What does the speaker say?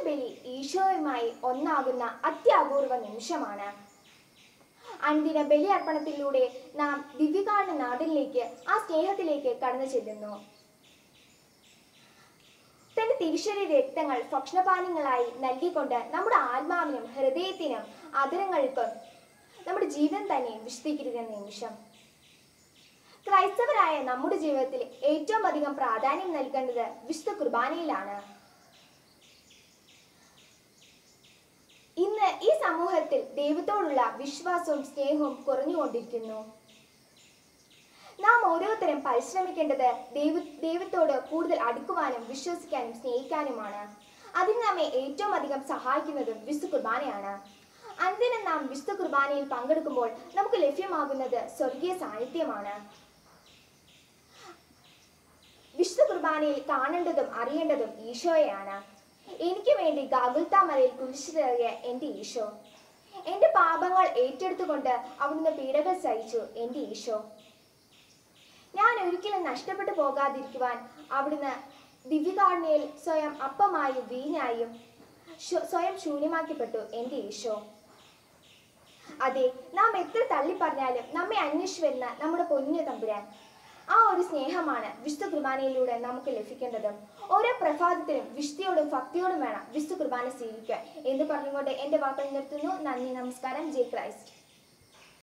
ദിവ്യബലി ഈശോയുമായി ഒന്നാകുന്ന അത്യപൂർവ നിമിഷമാണ് അനുദിന ബലി അർപ്പണത്തിലൂടെ നാം ദിവ്യകാരണ നാടിലേക്ക് ആ സ്നേഹത്തിലേക്ക് കടന്നു ചെല്ലുന്നു തന്റെ തിരിശരീര രക്തങ്ങൾ ഭക്ഷണപാനങ്ങളായി നൽകിക്കൊണ്ട് നമ്മുടെ ആത്മാവിനും ഹൃദയത്തിനും അതിരങ്ങൾക്കും നമ്മുടെ ജീവിതം തന്നെ വിശദീകരിക്കുന്ന നിമിഷം ക്രൈസ്തവരായ നമ്മുടെ ജീവിതത്തിൽ ഏറ്റവും അധികം പ്രാധാന്യം നൽകേണ്ടത് വിശുദ്ധ കുർബാനയിലാണ് ഇന്ന് ഈ സമൂഹത്തിൽ ദൈവത്തോടുള്ള വിശ്വാസവും സ്നേഹവും കുറഞ്ഞുകൊണ്ടിരിക്കുന്നു നാം ഓരോരുത്തരും പരിശ്രമിക്കേണ്ടത് ദൈവ ദൈവത്തോട് കൂടുതൽ അടുക്കുവാനും വിശ്വസിക്കാനും സ്നേഹിക്കാനുമാണ് അതിന് നമ്മെ ഏറ്റവും അധികം സഹായിക്കുന്നതും വിശുദ്ധ കുർബാനയാണ് അന്തിനം നാം വിശുദ്ധ കുർബാനയിൽ പങ്കെടുക്കുമ്പോൾ നമുക്ക് ലഭ്യമാകുന്നത് സ്വർഗീയ സാന്നിധ്യമാണ് വിശുദ്ധ കുർബാനയിൽ കാണേണ്ടതും അറിയേണ്ടതും ഈശോയെയാണ് എനിക്ക് വേണ്ടി ഗാഗുൽത്ത മലയിൽ കുരിശിലേറിയ എൻ്റെ ഈശോ എൻ്റെ പാപങ്ങൾ ഏറ്റെടുത്തുകൊണ്ട് അവിടുന്ന് പീഡകൾ സഹിച്ചു എൻ്റെ ഈശോ ഞാൻ ഒരിക്കലും നഷ്ടപ്പെട്ടു പോകാതിരിക്കുവാൻ അവിടുന്ന് ദിവ്യകാരുണ്യയിൽ സ്വയം അപ്പമായും വീഞ്ഞായും ശു- സ്വയം ശൂന്യമാക്കപ്പെട്ടു എൻ്റെ ഈശോ അതെ നാം എത്ര തള്ളി പറഞ്ഞാലും നമ്മെ അന്വേഷിച്ചു വരുന്ന നമ്മുടെ പൊന്നു തമ്പുരാൻ ആ ഒരു സ്നേഹമാണ് വിശുദ്ധ കുർബാനയിലൂടെ നമുക്ക് ലഭിക്കേണ്ടത് ഓരോ പ്രഭാതത്തിലും വിശുദ്ധിയോടും ഭക്തിയോടും വേണം വിശുദ്ധ കുർബാന സ്വീകരിക്കാൻ എന്ന് പറഞ്ഞുകൊണ്ട് എൻ്റെ വാക്കുകൾ നിർത്തുന്നു നന്ദി നമസ്കാരം ജയ് ക്രൈസ്റ്റ്